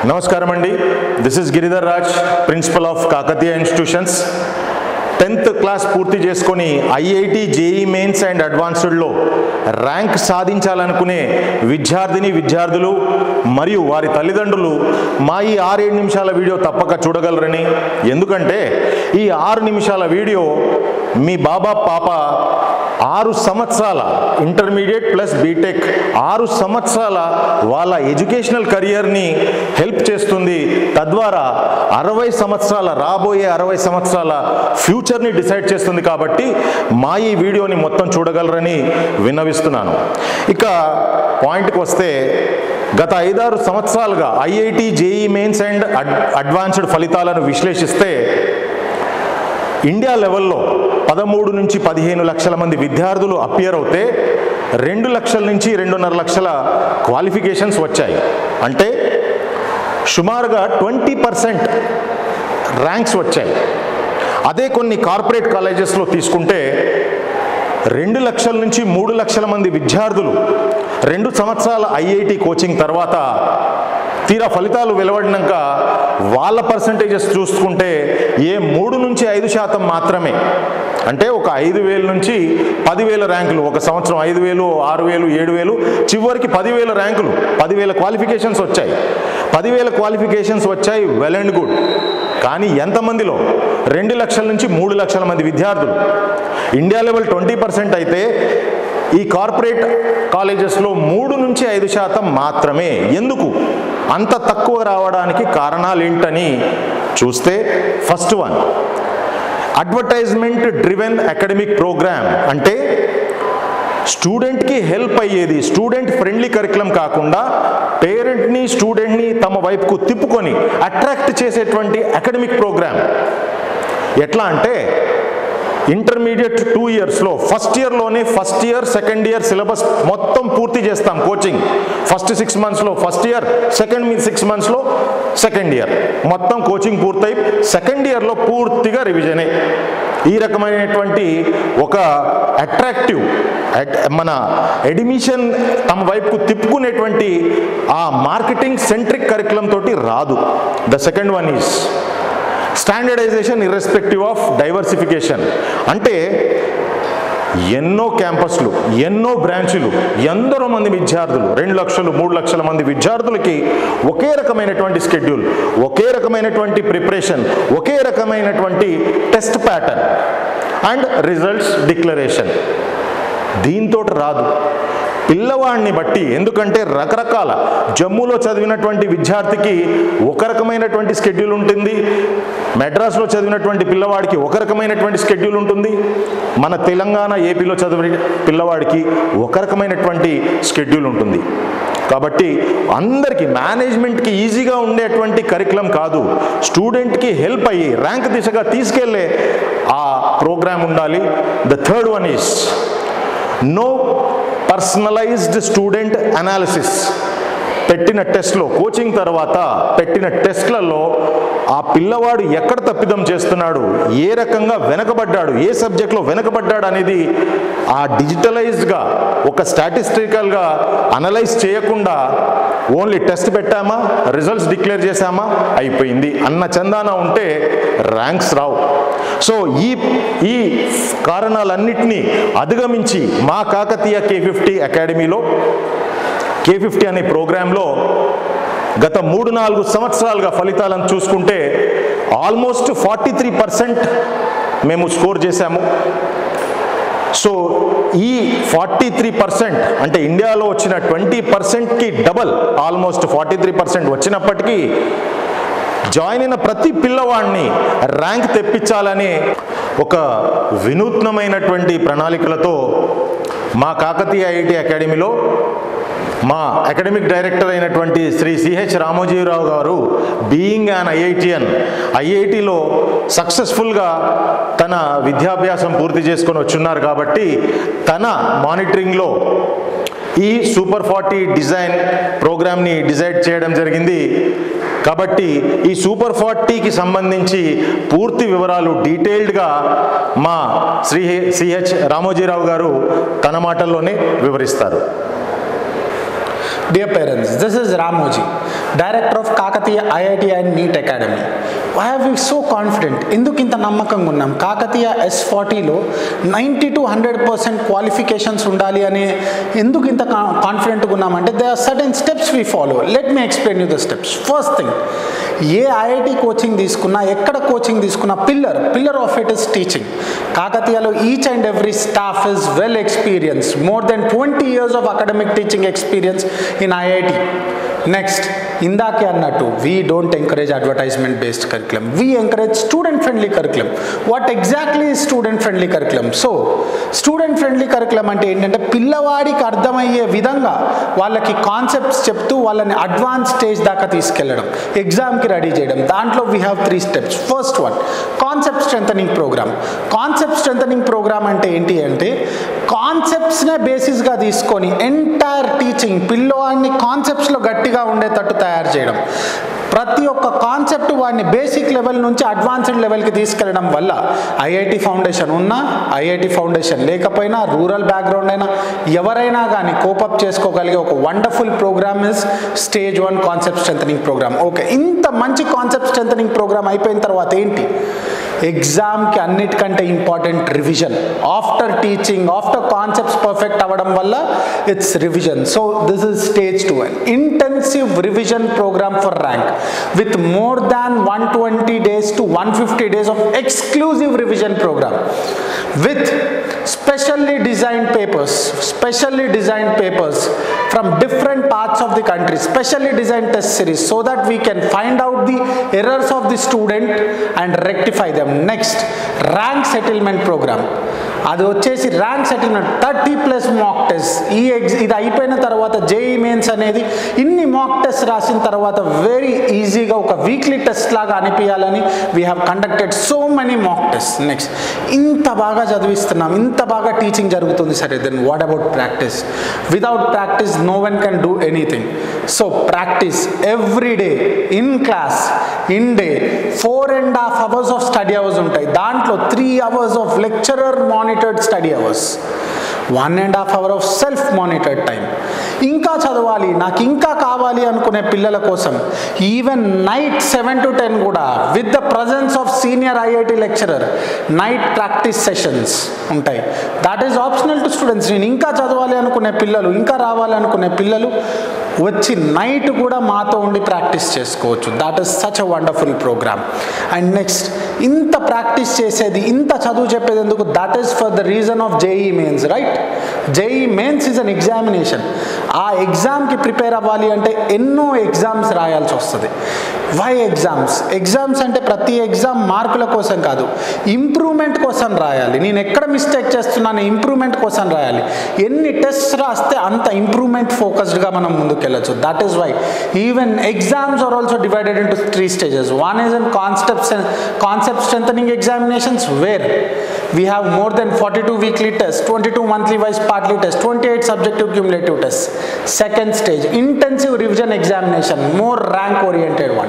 నమస్కారం అండి this is Giridhar Raj principal of Kakatiya institutions tenth class పూర్తి చేసుకొని ఐఐటి జేఈ మెయిన్స్ అండ్ అడ్వాన్స్డ్లో ర్యాంక్ సాధించాలనుకునే విద్యార్థిని విద్యార్థులు మరియు వారి తల్లిదండ్రులు మా ఈ ఆరేడు నిమిషాల వీడియో తప్పక చూడగలరని ఎందుకంటే ఈ ఆరు నిమిషాల వీడియో మీ బాబా పాప ఆరు సంవత్సరాల ఇంటర్మీడియట్ ప్లస్ బీటెక్ ఆరు సంవత్సరాల వాళ్ళ ఎడ్యుకేషనల్ కెరియర్ని హెల్ప్ చేస్తుంది తద్వారా అరవై సంవత్సరాల రాబోయే అరవై సంవత్సరాల ఫ్యూచర్ని డిసైడ్ చేస్తుంది కాబట్టి మా ఈ వీడియోని మొత్తం చూడగలరని విన్నవిస్తున్నాను ఇక పాయింట్కి వస్తే గత ఐదారు సంవత్సరాలుగా IIT JEE mains and advanced ఫలితాలను విశ్లేషిస్తే ఇండియా లెవెల్లో పదమూడు నుంచి పదిహేను లక్షల మంది విద్యార్థులు అపియర్ అవుతే రెండు లక్షల నుంచి రెండున్నర లక్షల క్వాలిఫికేషన్స్ వచ్చాయి అంటే సుమారుగా ట్వంటీ పర్సెంట్ ర్యాంక్స్ వచ్చాయి అదే కొన్ని కార్పొరేట్ కాలేజెస్లో తీసుకుంటే రెండు లక్షల నుంచి మూడు లక్షల మంది విద్యార్థులు రెండు సంవత్సరాల ఐఐటి కోచింగ్ తర్వాత తీరా ఫలితాలు వెలువడినాక వాళ్ళ పర్సంటేజెస్ చూసుకుంటే ఏ మూడు నుంచి ఐదు శాతం మాత్రమే అంటే ఒక ఐదు వేల నుంచి పదివేల ర్యాంకులు ఒక సంవత్సరం ఐదు వేలు ఆరు వేలు ఏడు వేలు చివరికి పదివేల ర్యాంకులు పదివేల క్వాలిఫికేషన్స్ వచ్చాయి పదివేల క్వాలిఫికేషన్స్ వచ్చాయి వెల్ అండ్ గుడ్ కానీ ఎంతమందిలో రెండు లక్షల నుంచి మూడు లక్షల మంది విద్యార్థులు ఇండియా లెవెల్ ట్వంటీ పర్సెంట్ అయితే ఈ కార్పొరేట్ కాలేజెస్లో మూడు నుంచి ఐదు శాతం మాత్రమే ఎందుకు అంత తక్కువ రావడానికి కారణాలు ఏంటని చూస్తే first one advertisement driven academic program అంటే స్టూడెంట్కి హెల్ప్ అయ్యేది స్టూడెంట్ ఫ్రెండ్లీ కరికులం కాకుండా పేరెంట్ని స్టూడెంట్ని తమ వైపుకు తిప్పుకొని అట్రాక్ట్ చేసేటువంటి అకాడమిక్ ప్రోగ్రామ్ ఎట్లా అంటే ఇంటర్మీడియట్ టూ ఇయర్స్లో ఫస్ట్ ఇయర్లోనే first year second year syllabus మొత్తం పూర్తి చేస్తాం కోచింగ్ ఫస్ట్ సిక్స్ మంత్స్లో ఫస్ట్ ఇయర్ సెకండ్ సిక్స్ మంత్స్లో సెకండ్ ఇయర్ మొత్తం కోచింగ్ పూర్తయి సెకండ్ ఇయర్లో పూర్తిగా రివిజనే ఈ రకమైనటువంటి ఒక అట్రాక్టివ్ మన ఎడ్మిషన్ తమ వైపుకు తిప్పుకునేటువంటి ఆ మార్కెటింగ్ సెంట్రిక్ కరికులం తోటి రాదు the second one is standardisation irrespective of diversification అంటే ఎన్నో క్యాంపస్లు ఎన్నో బ్రాంచులు ఎందరో మంది విద్యార్థులు రెండు లక్షలు మూడు లక్షల మంది విద్యార్థులకి ఒకే రకమైనటువంటి స్కెడ్యూల్ ఒకే రకమైనటువంటి ప్రిపరేషన్ ఒకే రకమైనటువంటి test pattern and results declaration దీంతో రాదు పిల్లవాడిని బట్టి ఎందుకంటే రకరకాల జమ్మూలో చదివినటువంటి విద్యార్థికి ఒక రకమైనటువంటి స్కెడ్యూల్ ఉంటుంది మెడ్రాస్లో చదివినటువంటి పిల్లవాడికి ఒక రకమైనటువంటి స్కెడ్యూల్ ఉంటుంది మన తెలంగాణ ఏపీలో చదివిన పిల్లవాడికి ఒక రకమైనటువంటి స్కెడ్యూల్ ఉంటుంది కాబట్టి అందరికీ మేనేజ్మెంట్కి ఈజీగా ఉండేటువంటి కరికులం కాదు స్టూడెంట్కి హెల్ప్ అయ్యి ర్యాంక్ దిశగా తీసుకెళ్లే ఆ ప్రోగ్రామ్ ఉండాలి the third one is no personalised student analysis పెట్టిన టెస్ట్లో కోచింగ్ తర్వాత పెట్టిన టెస్ట్లలో ఆ పిల్లవాడు ఎక్కడ తప్పిదం చేస్తున్నాడు ఏ రకంగా వెనకబడ్డాడు ఏ సబ్జెక్ట్లో వెనకబడ్డాడు అనేది ఆ డిజిటలైజ్డ్గా ఒక స్టాటిస్టికల్గా అనలైజ్ చేయకుండా ఓన్లీ టెస్ట్ పెట్టామా రిజల్ట్స్ డిక్లేర్ చేశామా అయిపోయింది అన్న చందాన ఉంటే ర్యాంక్స్ రావు సో ఈ ఈ కారణాలన్నింటినీ అధిగమించి మా కాకతీయ కే ఫిఫ్టీ అకాడమీలో కే ఫిఫ్టీ అనే ప్రోగ్రాంలో గత మూడు నాలుగు సంవత్సరాలుగా ఫలితాలను చూసుకుంటే ఆల్మోస్ట్ ఫార్టీ త్రీ పర్సెంట్ మేము స్కోర్ చేశాము సో ఈ ఫార్టీ త్రీ పర్సెంట్ అంటే ఇండియాలో వచ్చిన ట్వంటీ పర్సెంట్కి double almost forty three percent వచ్చినప్పటికీ జాయిన్ అయిన ప్రతి పిల్లవాడిని ర్యాంక్ తెప్పించాలనే ఒక వినూత్నమైనటువంటి ప్రణాళికలతో మా కాకతీయ ఐఐటి అకాడమీలో మా అకాడమిక్ డైరెక్టర్ అయినటువంటి శ్రీ సిహెచ్ రామోజీరావు గారు బీయింగ్ అన్ ఐఐటియన్ ఐఐటిలో సక్సెస్ఫుల్గా తన విద్యాభ్యాసం పూర్తి చేసుకొని వచ్చున్నారు కాబట్టి తన మానిటరింగ్లో ఈ సూపర్ ఫార్టీ డిజైన్ ప్రోగ్రామ్ని డిజైడ్ చేయడం జరిగింది కాబట్టి ఈ సూపర్ ఫార్టీకి సంబంధించి పూర్తి వివరాలు డీటెయిల్డ్గా మా శ్రీ సిహెచ్ రామోజీరావు గారు తన మాటల్లోనే వివరిస్తారు Dear parents, this is Ramoji, Director of Kakatiya IIT and NEET Academy. Why are we so confident? ఎందుకు ఇంత నమ్మకంగా ఉన్నాం కాకతీయ ఎస్ ఫార్టీలో ninety to hundred percent qualifications ఉండాలి అని ఎందుకు ఇంత కాన్ఫిడెంట్గా ఉన్నామంటే they are certain steps we follow let me explain you the steps first thing a IIT coaching తీసుకున్నా ఎక్కడ కోచింగ్ తీసుకున్నా pillar pillar of it is teaching కాకతీయలో each and every staff is well experience more than twenty years of academic teaching experience in IIT next ఇందాకే అన్నట్టు we don't encourage advertisement based curriculum we encourage student friendly curriculum what exactly student friendly curriculum so student friendly curriculum అంటే ఏంటంటే పిల్లవాడికి అర్థమయ్యే విధంగా వాళ్ళకి concepts చెప్తూ వాళ్ళని అడ్వాన్స్ స్టేజ్ దాకా తీసుకెళ్ళడం ఎగ్జామ్కి రెడీ చేయడం దాంట్లో we have three steps first one concept strengthening program concept strengthening program అంటే ఏంటి అంటే కాన్సెప్ట్స్నే బేసిస్గా తీసుకొని ఎంటైర్ టీచింగ్ పిల్లవాడిని కాన్సెప్ట్స్లో గట్టిగా ఉండేటట్టు తయారు చేయడం ప్రతి ఒక్క కాన్సెప్ట్ వాడిని బేసిక్ లెవెల్ నుంచి అడ్వాన్స్డ్ లెవెల్కి తీసుకెళ్ళడం వల్ల ఐఐటి ఫౌండేషన్ ఉన్నా ఐఐటి ఫౌండేషన్ లేకపోయినా రూరల్ బ్యాక్గ్రౌండ్ అయినా ఎవరైనా కానీ కోపప్ చేసుకోగలిగే ఒక wonderful program is stage one concept strengthening program okay ఇంత మంచి కాన్సెప్ట్ స్ట్రెంథనింగ్ ప్రోగ్రామ్ అయిపోయిన తర్వాత ఏంటి ఎగ్జామ్కి అన్నిటికంటే important revision after teaching after concepts perfect అవ్వడం వల్ల it's revision so this is stage two and intensive revision program for rank with more than one twenty days to one fifty days of exclusive revision program with specially designed papers specially designed papers from different parts of the country specially designed test series so that we can find out the errors of the student and rectify them next rank settlement program అది వచ్చేసి rank settlement thirty plus mock test ఈ ఎగ్జ్ ఇది అయిపోయిన తర్వాత JEE mains అనేది ఇన్ని mock test రాసిన తర్వాత వెరీ ఈజీగా ఒక వీక్లీ టెస్ట్ లాగా అనిపించాలని we have conducted so many mock test next ఇంత బాగా చదివిస్తున్నాం ఇంత బాగా టీచింగ్ జరుగుతుంది సరే then what about practice without practice no one can do anything so practice every day in class in day four and half hours of study hours ఉంటాయి దాంట్లో three hours of lecturer monitored study hours one and half hour of self monitored time ఇంకా చదవాలి నాకు ఇంకా కావాలి అనుకునే పిల్లల కోసం even night seven to ten కూడా with the presence of senior IIT lecturer night practice sessions ఉంటాయి that is optional to students నేను ఇంకా చదవాలి అనుకునే పిల్లలు ఇంకా రావాలి అనుకునే పిల్లలు వచ్చి నైట్ కూడా మాతో ఉండి ప్రాక్టీస్ చేసుకోవచ్చు that is such a wonderful program and next ఇంత ప్రాక్టీస్ చేసేది ఇంత చదువు చెప్పేది ఎందుకు that is for the reason of JEE mains right JEE mains is an examination ఆ ఎగ్జామ్కి ప్రిపేర్ అవ్వాలి అంటే ఎన్నో ఎగ్జామ్స్ రాయాల్సి వస్తుంది వై ఎగ్జామ్స్ ఎగ్జామ్స్ అంటే ప్రతి ఎగ్జామ్ మార్కుల కోసం కాదు ఇంప్రూవ్మెంట్ కోసం రాయాలి నేను ఎక్కడ మిస్టేక్ చేస్తున్నాను ఇంప్రూవ్మెంట్ కోసం రాయాలి ఎన్ని టెస్ట్ రాస్తే అంత ఇంప్రూవ్మెంట్ ఫోకస్డ్గా మనం ముందుకెళ్ళచ్చు that is why even exams are also divided into three stages one is in concepts concept strengthening examinations where we have more than 42 weekly tests 22 monthly wise partly tests 28 subjective cumulative tests second stage intensive revision examination more rank oriented one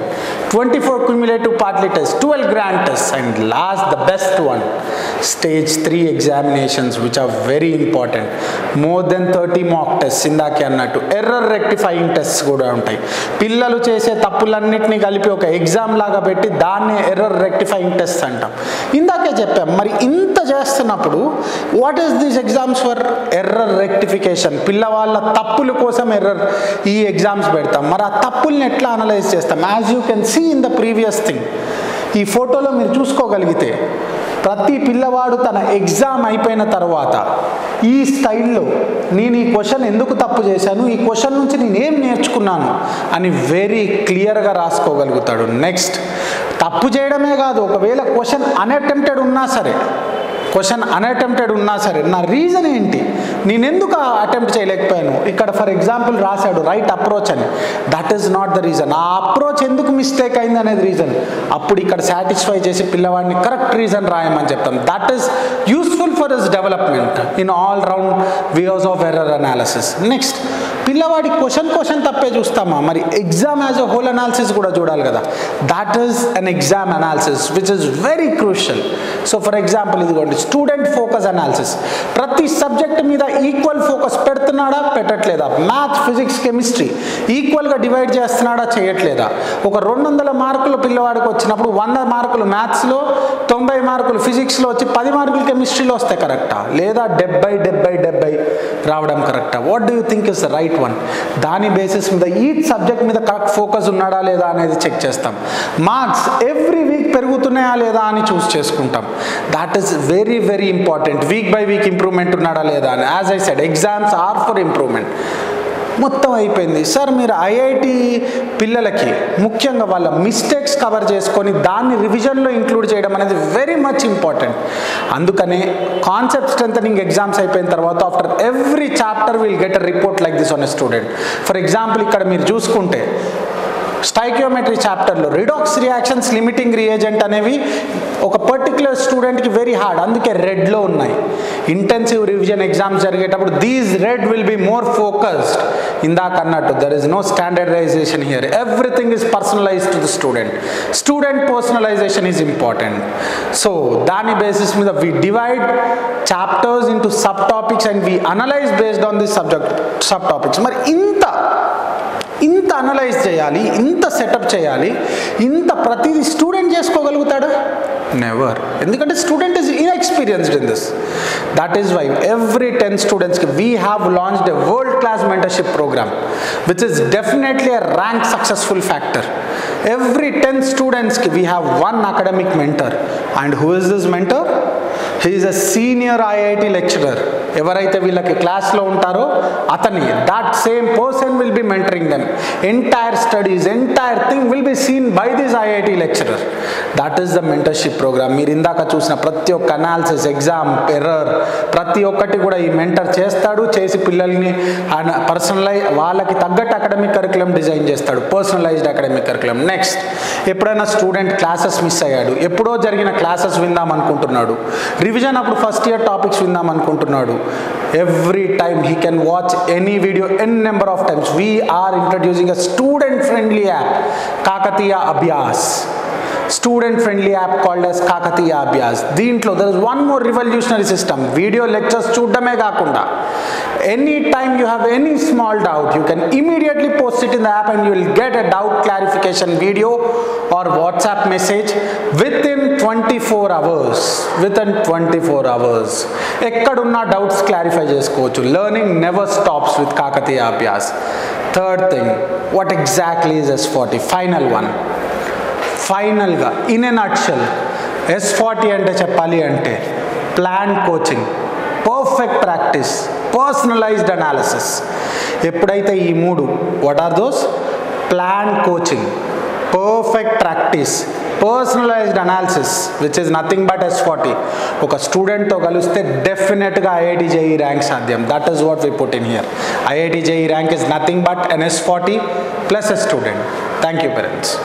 24 cumulative partly tests 12 grand tests and last the best one stage 3 examinations which are very important more than 30 mock tests ఇందాకే అన్నట్టు error rectifying tests కూడా ఉంటాయి పిల్లలు చేసే తప్పులన్నింటినీ కలిపి ఒక exam లాగా పెట్టి దాన్నే ఎర్రర్ రెక్టిఫైయింగ్ టెస్ట్ అంటాం ఇందాకే చెప్పాం మరి ఇంత చేస్తున్నప్పుడు what is these exams for error rectification పిల్లవాళ్ళ తప్పుల కోసం ఎర్రర్ ఈ ఎగ్జామ్స్ పెడతాం మరి ఆ తప్పుల్ని ఎట్లా అనలైజ్ చేస్తాం as you can see in the previous thing ఈ ఫోటోలో మీరు చూసుకోగలిగితే ప్రతి పిల్లవాడు తన ఎగ్జామ్ అయిపోయిన తర్వాత ఈ స్టైల్లో నేను ఈ క్వశ్చన్ ఎందుకు తప్పు చేశాను ఈ క్వశ్చన్ నుంచి నేను ఏం నేర్చుకున్నాను అని వెరీ క్లియర్గా రాసుకోగలుగుతాడు నెక్స్ట్ తప్పు చేయడమే కాదు ఒకవేళ క్వశ్చన్ అన్అటెంప్టెడ్ ఉన్నా సరే క్వశ్చన్ అన్అటెంప్టెడ్ ఉన్నా సరే నా రీజన్ ఏంటి నేను ఎందుకు అటెంప్ట్ చేయలేకపోయాను ఇక్కడ ఫర్ ఎగ్జాంపుల్ రాశాడు రైట్ అప్రోచ్ అని that is not the reason ఆ అప్రోచ్ ఎందుకు మిస్టేక్ అయింది అనేది రీజన్ అప్పుడు ఇక్కడ సాటిస్ఫై చేసి పిల్లవాడిని కరెక్ట్ రీజన్ రాయమని చెప్తాం that is useful for his development in all round views of error analysis next పిల్లవాడి క్వశ్చన్ క్వశ్చన్ తప్పే చూస్తామా మరి exam as a whole analysis కూడా చూడాలి కదా that is an exam analysis which is very crucial so for example ఇదిగోండి student focus analysis ప్రతి subject మీద ఈక్వల్ ఫోకస్ పెడుతున్నాడా పెట్టట్లేదా మ్యాథ్స్ ఫిజిక్స్ కెమిస్ట్రీ ఈక్వల్గా డివైడ్ చేస్తున్నాడా చేయట్లేదా ఒక రెండు వందల మార్కులు పిల్లవాడికి వచ్చినప్పుడు వంద మార్కులు మ్యాథ్స్లో తొంభై మార్కులు ఫిజిక్స్లో వచ్చి పది మార్కులు కెమిస్ట్రీలో వస్తే కరెక్టా లేదా డెబ్బై డెబ్బై డెబ్బై రావడం కరెక్టా what do you think is the right one దాని బేసిస్ మీద ఈ సబ్జెక్ట్ మీద కరెక్ట్ ఫోకస్ ఉన్నాడా లేదా అనేది చెక్ చేస్తాం మార్క్స్ ఎవ్రీ వీక్ పెరుగుతున్నాయా లేదా అని చూస్ చేసుకుంటాం that is very very important week by week improvement ఉన్నాడా లేదా అని as I said exams are for improvement మొత్తం అయిపోయింది సార్ మీరు ఐఐటి పిల్లలకి ముఖ్యంగా వాళ్ళ మిస్టేక్స్ కవర్ చేసుకొని దాన్ని రివిజన్లో ఇంక్లూడ్ చేయడం అనేది వెరీ మచ్ ఇంపార్టెంట్ అందుకనే కాన్సెప్ట్ స్ట్రెంథనింగ్ ఎగ్జామ్స్ అయిపోయిన తర్వాత after every chapter will get a report like this on a student for example ఇక్కడ మీరు చూసుకుంటే స్టైకియోమెట్రీ చాప్టర్లో రిడాక్స్ రియాక్షన్స్ లిమిటింగ్ రియేజెంట్ అనేవి ఒక పర్టికులర్ స్టూడెంట్కి వెరీ హార్డ్ అందుకే రెడ్లో ఉన్నాయి ఇంటెన్సివ్ రివిజన్ ఎగ్జామ్స్ జరిగేటప్పుడు these red will be more focused ఇందాక అన్నట్టు there is no standardisation here everything is personalise to the student student personalisation is important so దాని బేసిస్ మీద we divide chapters into sub topics and we analyse based on this subject sub topics మరి ఇంత ఇంత analyse చేయాలి ఇంత setup చేయాలి ఇంత ప్రతిదీ స్టూడెంట్ చేసుకోగలుగుతాడా నెవర్ ఎందుకంటే student is inexperienced in this that is why every ten స్టూడెంట్స్కి we have launched a world class mentorship programme which is definitely a rank successful factor every ten స్టూడెంట్స్కి we have one academic mentor and who is this mentor he is a senior IIT lecturer ఎవరైతే వీళ్ళకి క్లాస్లో ఉంటారో అతని that same person will be mentoring them entire studies entire thing will be seen by this IIT lecturer that is the mentorship programme మీరు ఇందాక చూసిన ప్రతి ఒక్క అనాలిసిస్ ఎగ్జామ్ ఎర్రర్ ప్రతి ఒక్కటి కూడా ఈ మెంటర్ చేస్తాడు చేసి పిల్లల్ని ఆయన పర్సనలైజ్ వాళ్ళకి తగ్గట్టు అకాడమిక్ కరికులం డిజైన్ చేస్తాడు పర్సనలైజ్డ్ అకాడమిక్ కరికులం నెక్స్ట్ ఎప్పుడైనా స్టూడెంట్ క్లాసెస్ మిస్ అయ్యాడు ఎప్పుడో జరిగిన క్లాసెస్ విందాం అనుకుంటున్నాడు రివిజన్ అప్పుడు ఫస్ట్ ఇయర్ టాపిక్స్ విందాం అనుకుంటున్నాడు every time he can watch any video n number of times we're introducing a student friendly app Kakatiya Abhyas student friendly app called as Kakatiya Abhyas దీంట్లో there is one more revolutionary system video lectures చూడడమే కాకుండా any time you have any small doubt you can immediately post it in the app and you will get a doubt clarification video or WhatsApp message within twenty four hours within twenty four hours ఎక్కడున్న doubts clarify చేసుకోవచ్చు learning never stops with Kakatiya Abhyas third thing what exactly is S forty final one ఫైనల్గా in a nutshell S forty అంటే చెప్పాలి అంటే plan coaching perfect practice personalised analysis ఎప్పుడైతే ఈ మూడు what are those plan coaching perfect practice personalised analysis which is nothing but S forty ఒక స్టూడెంట్తో కలిస్తే డెఫినెట్గా ఐఐటి జేఈ ర్యాంక్ సాధ్యం that is what we put in here IIT JEE rank is nothing but N S forty plus a student thank you parents